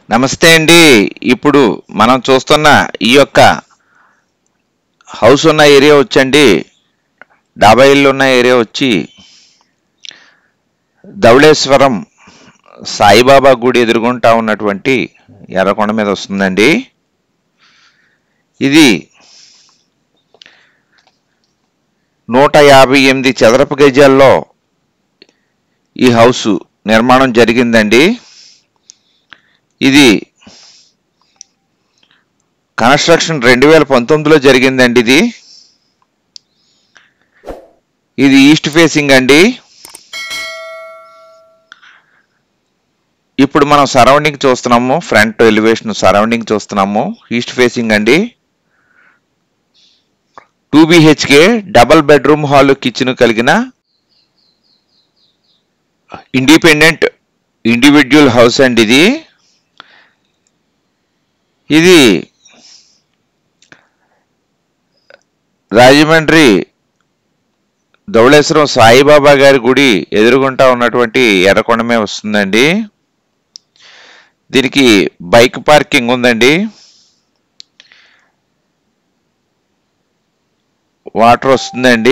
నమస్తే అండి ఇప్పుడు మనం చూస్తున్న ఈ యొక్క హౌస్ ఉన్న ఏరియా వచ్చండి డాబా ఇల్లు ఉన్న ఏరియా వచ్చి ధవళేశ్వరం సాయిబాబా గుడి ఎదురుగుంటా ఉన్నటువంటి ఎర్రకొండ మీద వస్తుందండి ఇది నూట యాభై ఎనిమిది చదరపు గజాల్లో ఈ హౌస్ నిర్మాణం జరిగిందండి ఇది కన్స్ట్రక్షన్ రెండు వేల పంతొమ్మిదిలో జరిగిందండి ఇది ఇది ఈస్ట్ ఫేసింగ్ అండి ఇప్పుడు మనం సరౌండింగ్ చూస్తున్నాము ఫ్రంట్ ఎలివేషన్ సరౌండింగ్ చూస్తున్నాము ఈస్ట్ ఫేసింగ్ అండి two BHK double bedroom hall kitchen కలిగిన ఇండిపెండెంట్ ఇండివిజువల్ హౌస్ అండి ఇది ఇది రాజమండ్రి ధవళేశ్వరం సాయిబాబా గారి గుడి ఎదురుగుంటా ఉన్నటువంటి ఎర్రకొండమే వస్తుందండి దీనికి బైక్ పార్కింగ్ ఉందండి వాటర్ వస్తుందండి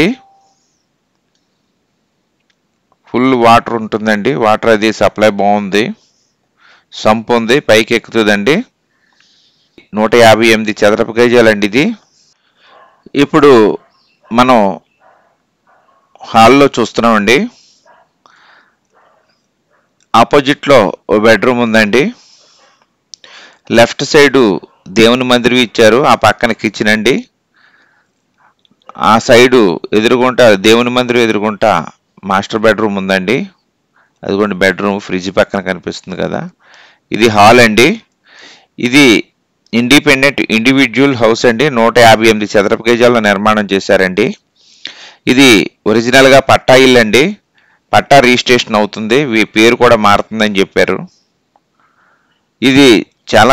ఫుల్ వాటర్ ఉంటుందండి వాటర్ అది సప్లై బాగుంది సంప్ ఉంది పైకి ఎక్కుతుందండి నూట యాభై ఎనిమిది చదరపు గజాలండి ఇది ఇప్పుడు మనం హాల్లో చూస్తున్నామండి ఆపోజిట్లో ఓ బెడ్రూమ్ ఉందండి లెఫ్ట్ సైడు దేవుని మందిరం ఇచ్చారు ఆ పక్కన కిచెన్ అండి ఆ సైడు ఎదురుగుంటా దేవుని మందిరం ఎదురుగుంటా మాస్టర్ బెడ్రూమ్ ఉందండి అదిగోండి బెడ్రూమ్ ఫ్రిడ్జ్ పక్కన కనిపిస్తుంది కదా ఇది హాల్ అండి ఇది ఇండిపెండెంట్ ఇండివిజువల్ హౌస్ అండి నూట యాభై ఎనిమిది చదరపు గజాల్లో నిర్మాణం చేశారండి ఇది ఒరిజినల్గా పట్టా ఇల్లు అండి పట్టా రిజిస్ట్రేషన్ అవుతుంది వీ పేరు కూడా మారుతుందని చెప్పారు ఇది చాలా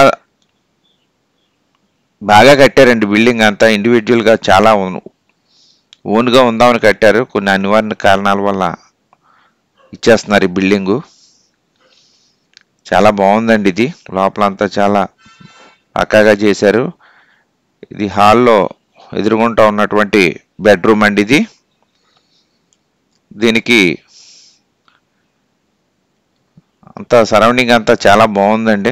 బాగా కట్టారండి బిల్డింగ్ అంతా ఇండివిజువల్గా చాలా ఓన్- ఓన్గా ఉందామని కట్టారు కొన్ని అనివార్య కారణాల వల్ల ఇచ్చేస్తున్నారు ఈ బిల్డింగు చాలా బాగుందండి ఇది లోపలంతా చాలా పక్కాగా చేశారు ఇది హాల్లో ఎదురుగుంటా ఉన్నటువంటి బెడ్రూమ్ అండి ఇది దీనికి అంతా సరౌండింగ్ అంతా చాలా బాగుందండి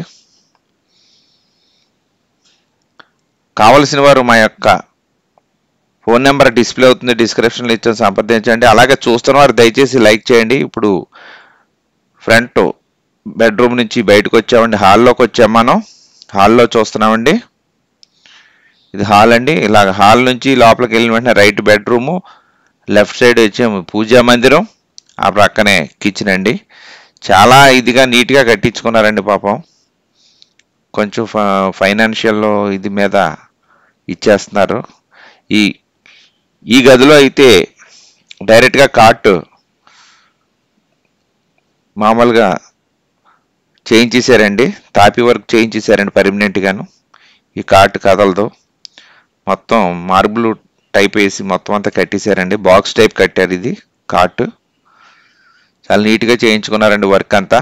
కావలసిన వారు మా యొక్క ఫోన్ నెంబర్ డిస్ప్లే అవుతుంది డిస్క్రిప్షన్లో ఇచ్చాను సంప్రదించండి అలాగే చూస్తున్న వారు దయచేసి లైక్ చేయండి ఇప్పుడు ఫ్రంట్ బెడ్రూమ్ నుంచి బయటకు వచ్చామండి హాల్లోకి వచ్చాం మనం హాల్లో చూస్తున్నామండి ఇది హాల్ అండి ఇలాగ హాల్ నుంచి లోపలికి వెళ్ళిన వెంటనే రైట్ బెడ్రూము లెఫ్ట్ సైడ్ వచ్చేమో పూజా మందిరం ఆ ప్రక్కనే కిచెన్ అండి చాలా ఇదిగా నీట్గా కట్టించుకున్నారండి పాపం కొంచెం ఫైనాన్షియల్ ఇది మీద ఇచ్చేస్తున్నారు ఈ ఈ గదిలో అయితే డైరెక్ట్గా కాట్ మామూలుగా చేయించేశారండి తాపి వర్క్ చేయించేశారండి పర్మనెంట్గాను ఈ కాట్ కదలదు మొత్తం మార్బుల్ టైప్ వేసి మొత్తం అంతా కట్టేశారండి బాక్స్ టైప్ కట్టారు ఇది కాట్ చాలా నీట్గా చేయించుకున్నారండి వర్క్ అంతా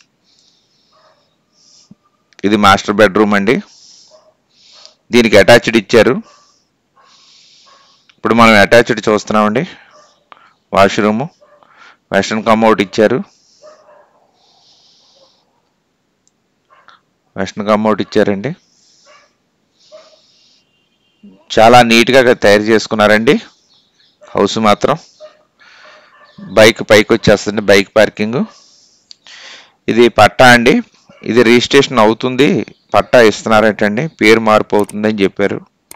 ఇది మాస్టర్ బెడ్రూమ్ అండి దీనికి అటాచ్డ్ ఇచ్చారు ఇప్పుడు మనం అటాచ్డ్ చూస్తున్నామండి వాష్రూము వెస్ట్రన్ కమ్అట్ ఇచ్చారు వెస్ట్రన్ కమ్అట్ ఇచ్చారండి చాలా నీట్గా తయారు చేసుకున్నారండి హౌస్ మాత్రం బైక్ పైకి వచ్చేస్తుంది బైక్ పార్కింగ్ ఇది పట్టా అండి ఇది రిజిస్ట్రేషన్ అవుతుంది పట్టా ఇస్తున్నారటండి పేరు మార్పు అవుతుందని చెప్పారు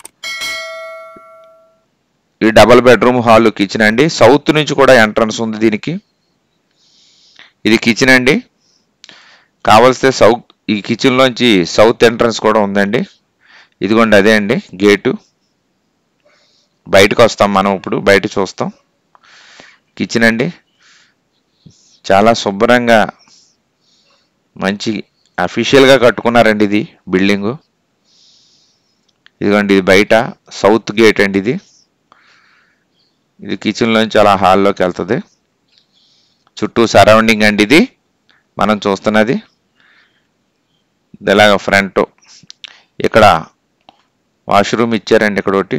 ఈ డబల్ బెడ్రూమ్ హాల్ కిచెన్ అండి సౌత్ నుంచి కూడా ఎంట్రన్స్ ఉంది దీనికి ఇది కిచెన్ అండి కావలిస్తే సౌత్ ఈ కిచెన్లోంచి సౌత్ ఎంట్రన్స్ కూడా ఉందండి ఇదిగోండి అదే అండి గేటు బయటకు వస్తాం మనం ఇప్పుడు బయట చూస్తాం కిచెన్ అండి చాలా శుభ్రంగా మంచి అఫీషియల్గా కట్టుకున్నారండి ఇది బిల్డింగు ఇదిగోండి ఇది బయట సౌత్ గేట్ అండి ఇది ఇది కిచెన్లోంచి అలా హాల్లోకి వెళ్తుంది చుట్టూ సరౌండింగ్ అండి ఇది మనం చూస్తున్నది ఇలాగ ఫ్రంట్ ఇక్కడ వాష్రూమ్ ఇచ్చారండి ఇక్కడ ఒకటి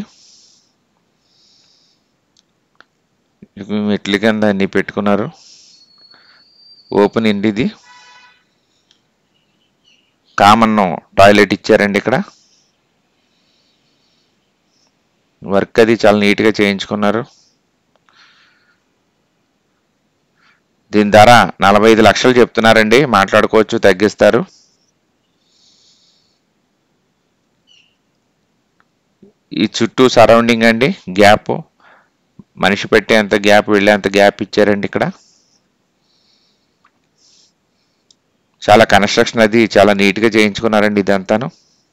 ఇవి మెట్ల కింద అన్ని పెట్టుకున్నారు ఓపెన్ ఇండి ఇది కామన్ టాయిలెట్ ఇచ్చారండి ఇక్కడ వర్క్ అది చాలా నీట్గా చేయించుకున్నారు దీని ధర నలభై ఐదు లక్షలు చెప్తున్నారండి మాట్లాడుకోవచ్చు తగ్గిస్తారు ఈ చుట్టూ సరౌండింగ్ అండి గ్యాప్ మనిషి పెట్టేంత గ్యాప్ వెళ్ళేంత గ్యాప్ ఇచ్చారండి ఇక్కడ చాలా కన్స్ట్రక్షన్ అది చాలా నీట్గా చేయించుకున్నారండి ఇదంతాను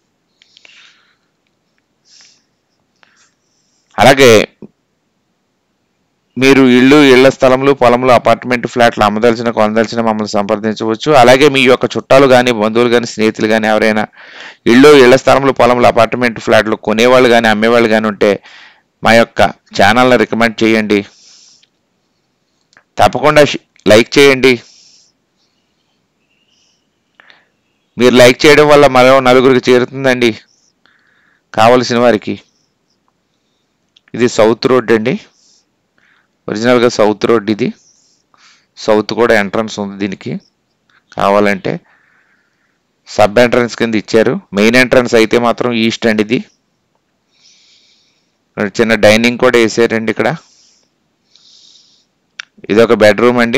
అలాగే మీరు ఇళ్ళు ఇళ్ల స్థలములు పొలములు అపార్ట్మెంట్ ఫ్లాట్లు అమ్మదలిచిన కొనదలిచిన మమ్మల్ని సంప్రదించవచ్చు అలాగే మీ యొక్క చుట్టాలు కానీ బంధువులు కానీ స్నేహితులు కానీ ఎవరైనా ఇళ్ళు ఇళ్ల స్థలములు పొలములు అపార్ట్మెంట్ ఫ్లాట్లు కొనేవాళ్ళు కానీ అమ్మేవాళ్ళు కానీ ఉంటే మా యొక్క ఛానల్ని రికమెండ్ చేయండి తప్పకుండా షి- లైక్ చేయండి మీరు లైక్ చేయడం వల్ల మరో నలుగురికి చేరుతుందండి కావలసిన వారికి ఇది సౌత్ రోడ్ అండి ఒరిజినల్గా సౌత్ రోడ్ ఇది సౌత్ కూడా ఎంట్రన్స్ ఉంది దీనికి కావాలంటే సబ్ ఎంట్రన్స్ కింద ఇచ్చారు మెయిన్ ఎంట్రన్స్ అయితే మాత్రం ఈస్ట్ అండి ఇది ఇక్కడ చిన్న డైనింగ్ కూడా వేసారండి ఇక్కడ ఇది ఒక బెడ్రూమ్ అండి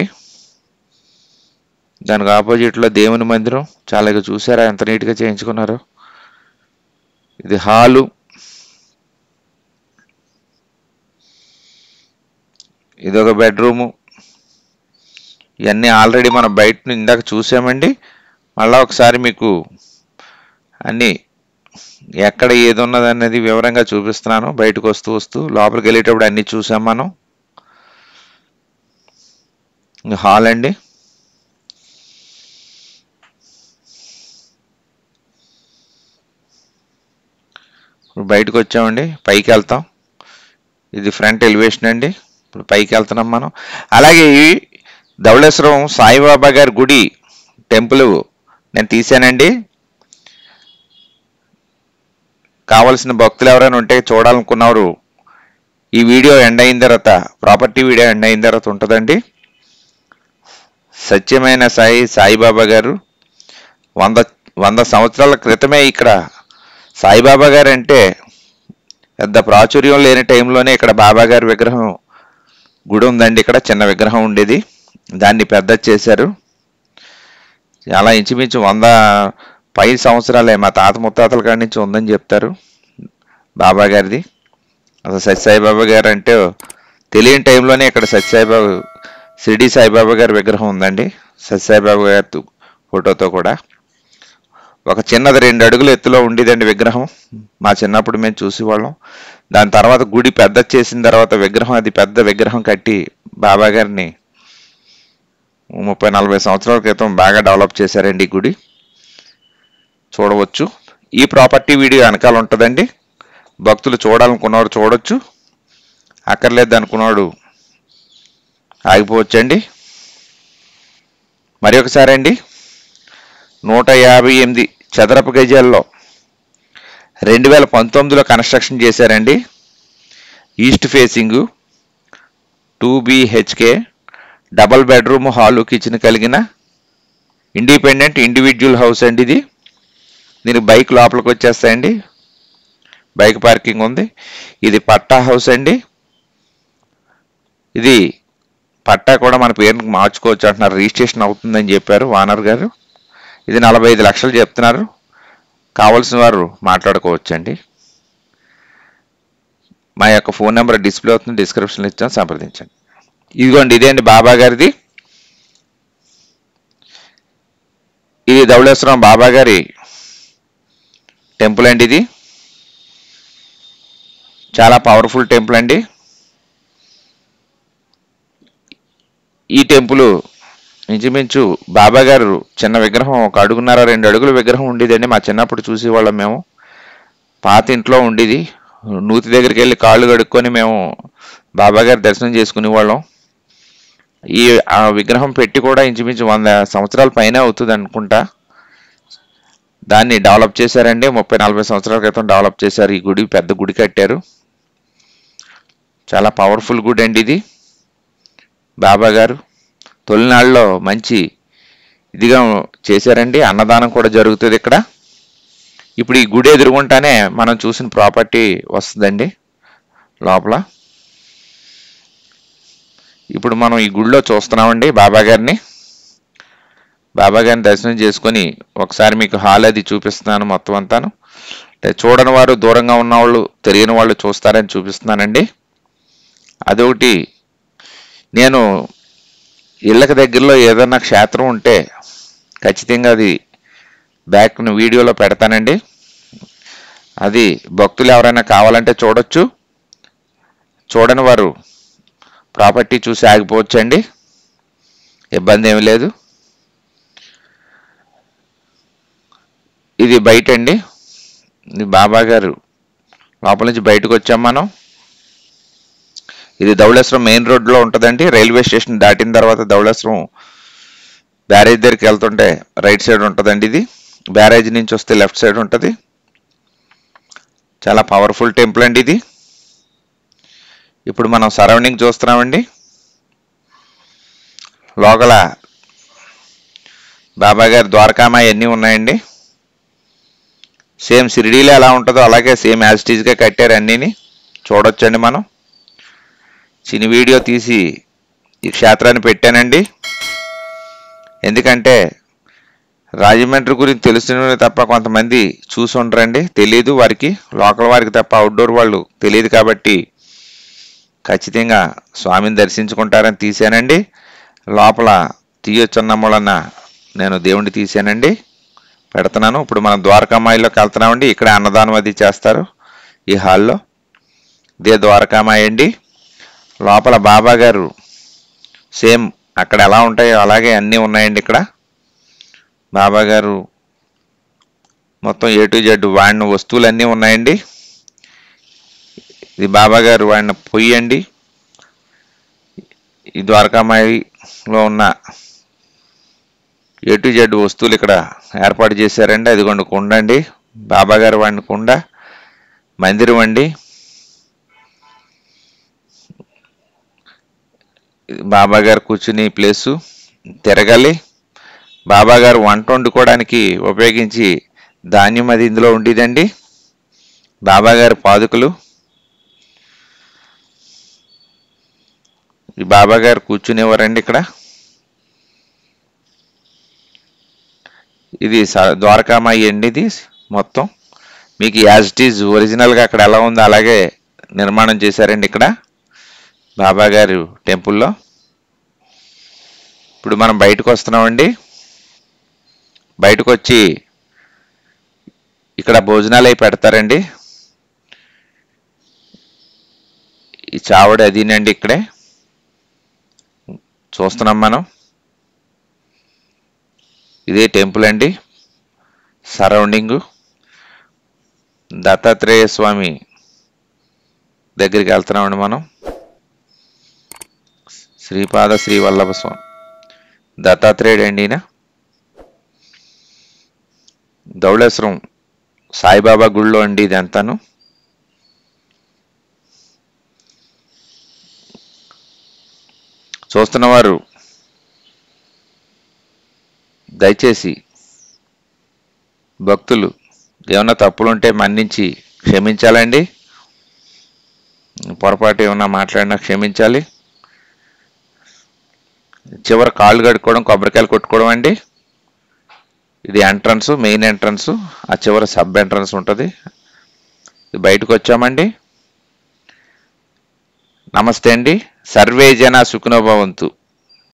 దానికి ఆపోజిట్లో దేవుని మందిరం చాలా ఇక చూసారా ఎంత నీట్గా చేయించుకున్నారు ఇది హాలు ఇది ఒక బెడ్రూము ఇవన్నీ ఆల్రెడీ మనం బయట నుంచి ఇందాక చూసామండి మళ్ళా ఒకసారి మీకు అన్నీ ఎక్కడ ఏది ఉన్నది అనేది వివరంగా చూపిస్తున్నాను బయటకు వస్తూ వస్తూ లోపలికి వెళ్ళేటప్పుడు అన్నీ చూసాం మనం ఇది హాల్ అండి ఇప్పుడు బయటకు వచ్చామండి పైకి వెళ్తాం ఇది ఫ్రంట్ ఎలివేషన్ అండి ఇప్పుడు పైకి వెళ్తున్నాం మనం అలాగే ఈ ధవళేశ్వరం సాయిబాబా గారి గుడి టెంపుల్ నేను తీసానండి కావలసిన భక్తులు ఎవరైనా ఉంటే చూడాలనుకున్నారు ఈ వీడియో ఎండ్ అయిన తర్వాత ప్రాపర్టీ వీడియో ఎండ్ అయిన తర్వాత ఉంటుందండి సత్యమైన సాయి సాయిబాబా గారు వంద వంద సంవత్సరాల క్రితమే ఇక్కడ సాయిబాబా గారు అంటే పెద్ద ప్రాచుర్యం లేని టైంలోనే ఇక్కడ బాబా గారి విగ్రహం గుడి ఉందండి ఇక్కడ చిన్న విగ్రహం ఉండేది దాన్ని పెద్ద చేశారు చాలా ఇంచుమించు వంద పై సంవత్సరాలే మా తాత ముత్తాతల కాడి నుంచి ఉందని చెప్తారు బాబా గారిది అసలు సత్యసాయిబాబా గారు అంటే తెలియని టైంలోనే ఇక్కడ సత్యసాయిబాబా షిరిడి సాయిబాబా గారి విగ్రహం ఉందండి సత్యసాయిబాబా గారి ఫోటోతో కూడా ఒక చిన్నది రెండు అడుగుల ఎత్తులో ఉండేదండి విగ్రహం మా చిన్నప్పుడు మేము చూసేవాళ్ళం దాని తర్వాత గుడి పెద్ద చేసిన తర్వాత విగ్రహం అది పెద్ద విగ్రహం కట్టి బాబా గారిని ముప్పై నలభై సంవత్సరాల క్రితం బాగా డెవలప్ చేశారండి ఈ గుడి చూడవచ్చు ఈ ప్రాపర్టీ వీడియో వెనకాల ఉంటుందండి భక్తులు చూడాలనుకున్నవాడు చూడొచ్చు అక్కర్లేదు అనుకున్నాడు ఆగిపోవచ్చండి మరి ఒకసారి అండి నూట యాభై ఎనిమిది చదరపు గజాల్లో రెండు వేల పంతొమ్మిదిలో కన్స్ట్రక్షన్ చేశారండి east facing two BHK double bedroom hall kitchen కలిగిన ఇండిపెండెంట్ ఇండివిజువల్ హౌస్ అండి ఇది దీనికి బైక్ లోపలికి వచ్చేస్తాయండి బైక్ పార్కింగ్ ఉంది ఇది పట్టా హౌస్ అండి ఇది పట్టా కూడా మన పేరుకి మార్చుకోవచ్చు అంటున్నారు రిజిస్ట్రేషన్ అవుతుందని చెప్పారు వానర్ గారు ఇది నలభై ఐదు లక్షలు చెప్తున్నారు కావాల్సిన వారు మాట్లాడుకోవచ్చండి మా యొక్క ఫోన్ నెంబర్ డిస్ప్లే అవుతుంది డిస్క్రిప్షన్లో ఇచ్చాను సంప్రదించండి ఇదిగోండి ఇదే అండి బాబా గారిది ఇది ధవళేశ్వరం బాబా గారి టెంపుల్ అండి ఇది చాలా పవర్ఫుల్ టెంపుల్ అండి ఈ టెంపుల్ ఇంచుమించు బాబా గారు చిన్న విగ్రహం ఒక అడుగున్నర రెండు అడుగుల విగ్రహం ఉండేదండి మా చిన్నప్పుడు చూసేవాళ్ళం మేము పాత ఇంట్లో ఉండేది నూతి దగ్గరికి వెళ్ళి కాళ్ళు కడుక్కొని మేము బాబా గారి దర్శనం చేసుకునేవాళ్ళం ఈ ఆ విగ్రహం పెట్టి కూడా ఇంచుమించు వంద సంవత్సరాల పైన అవుతుంది అనుకుంటా దాన్ని డెవలప్ చేశారండి ముప్పై నలభై సంవత్సరాల క్రితం డెవలప్ చేశారు ఈ గుడి పెద్ద గుడి కట్టారు చాలా పవర్ఫుల్ గుడి అండి ఇది బాబా గారు తొలినాళ్ళలో మంచి ఇదిగా చేశారండి అన్నదానం కూడా జరుగుతుంది ఇక్కడ ఇప్పుడు ఈ గుడి ఎదురుగుంటానే మనం చూసిన ప్రాపర్టీ వస్తుందండి లోపల ఇప్పుడు మనం ఈ గుడిలో చూస్తున్నామండి బాబా గారిని బాబా గారిని దర్శనం చేసుకొని ఒకసారి మీకు హాల్ అది చూపిస్తున్నాను మొత్తం అంతాను అంటే చూడని వారు దూరంగా ఉన్న వాళ్ళు తెలియని వాళ్ళు చూస్తారని చూపిస్తున్నానండి అదొకటి నేను ఇళ్ళకి దగ్గరలో ఏదైనా క్షేత్రం ఉంటే ఖచ్చితంగా అది బ్యాక్ వీడియోలో పెడతానండి అది భక్తులు ఎవరైనా కావాలంటే చూడొచ్చు చూడని వారు ప్రాపర్టీ చూసి ఆగిపోవచ్చండి ఇబ్బంది ఏమి లేదు ఇది బయట అండి ఇది బాబా గారు లోపల నుంచి బయటకు వచ్చాం మనం ఇది ధవళేశ్వరం మెయిన్ రోడ్లో ఉంటుందండి రైల్వే స్టేషన్ దాటిన తర్వాత ధవళేశ్వరం బ్యారేజ్ దగ్గరికి వెళ్తుంటే రైట్ సైడ్ ఉంటుందండి ఇది బ్యారేజ్ నుంచి వస్తే లెఫ్ట్ సైడ్ ఉంటుంది చాలా పవర్ఫుల్ టెంపుల్ అండి ఇది ఇప్పుడు మనం సరౌండింగ్ చూస్తున్నామండి లోపల బాబా గారి ద్వారకామాయి అన్నీ ఉన్నాయండి సేమ్ షిరిడీలో ఎలా ఉంటుందో అలాగే సేమ్ యాజ్ టీజ్గా కట్టారు అన్నీని చూడొచ్చండి మనం చిన్న వీడియో తీసి ఈ క్షేత్రాన్ని పెట్టానండి ఎందుకంటే రాజమండ్రి గురించి తెలిసిన తప్ప కొంతమంది చూసి ఉండరండి తెలియదు వారికి లోకల్ వారికి తప్ప అవుట్డోర్ వాళ్ళు తెలియదు కాబట్టి ఖచ్చితంగా స్వామిని దర్శించుకుంటారని తీశానండి లోపల తీయొచ్చన్నములన్న నేను దేవుణ్ణి తీశానండి పెడుతున్నాను ఇప్పుడు మనం ద్వారకామాయిలోకి వెళ్తున్నామండి ఇక్కడ అన్నదానం అది చేస్తారు ఈ హాల్లో ఇదే ద్వారకామాయి అండి లోపల బాబా గారు సేమ్ అక్కడ ఎలా ఉంటాయో అలాగే అన్నీ ఉన్నాయండి ఇక్కడ బాబా గారు మొత్తం ఏ టు జెడ్ వాడిన వస్తువులు అన్నీ ఉన్నాయండి ఇది బాబా గారు వాడిన పొయ్యి అండి ఈ ద్వారకామాయిలో ఉన్న ఏ టు జెడ్ వస్తువులు ఇక్కడ ఏర్పాటు చేశారండి అదిగోండి కుండ అండి బాబా గారు వాడిన కుండ మందిరం అండి బాబా గారు కూర్చుని ప్లేసు తిరగాలి బాబా గారు వంట వండుకోవడానికి ఉపయోగించి ధాన్యం అది ఇందులో ఉండేదండి బాబా గారి పాదుకలు ఈ బాబా గారు కూర్చునేవారండి ఇక్కడ ఇది స- ద్వారకామాయి అండి ఇది మొత్తం మీకు యాజ్ ఇట్ ఈజ్ ఒరిజినల్గా అక్కడ ఎలా ఉందో అలాగే నిర్మాణం చేశారండి ఇక్కడ బాబా గారు టెంపుల్లో ఇప్పుడు మనం బయటకు వస్తున్నామండి బయటకు వచ్చి ఇక్కడ భోజనాలు అవి పెడతారండి ఈ చావడి అదినండి ఇక్కడే చూస్తున్నాం మనం ఇదే టెంపుల్ అండి సరౌండింగు దత్తాత్రేయ స్వామి దగ్గరికి వెళ్తున్నామండి మనం శ్రీపాద శ్రీ వల్లభ స్వామి దత్తాత్రేయుడు అండి ఈయన ధవళేశ్వరం సాయిబాబా గుళ్ళో అండి ఇది అంతాను చూస్తున్నవారు దయచేసి భక్తులు ఏమన్నా తప్పులుంటే మన్నించి క్షమించాలండి పొరపాటు ఏమన్నా మాట్లాడినా క్షమించాలి చివరి కాళ్ళు కడుక్కోవడం కొబ్బరికాయలు కొట్టుకోవడం అండి ఇది ఎంట్రన్స్ మెయిన్ ఎంట్రన్స్ ఆ చివర సబ్ ఎంట్రన్స్ ఉంటుంది ఇది బయటకు వచ్చామండి నమస్తే అండి సర్వే జన సుఖనోభవంతు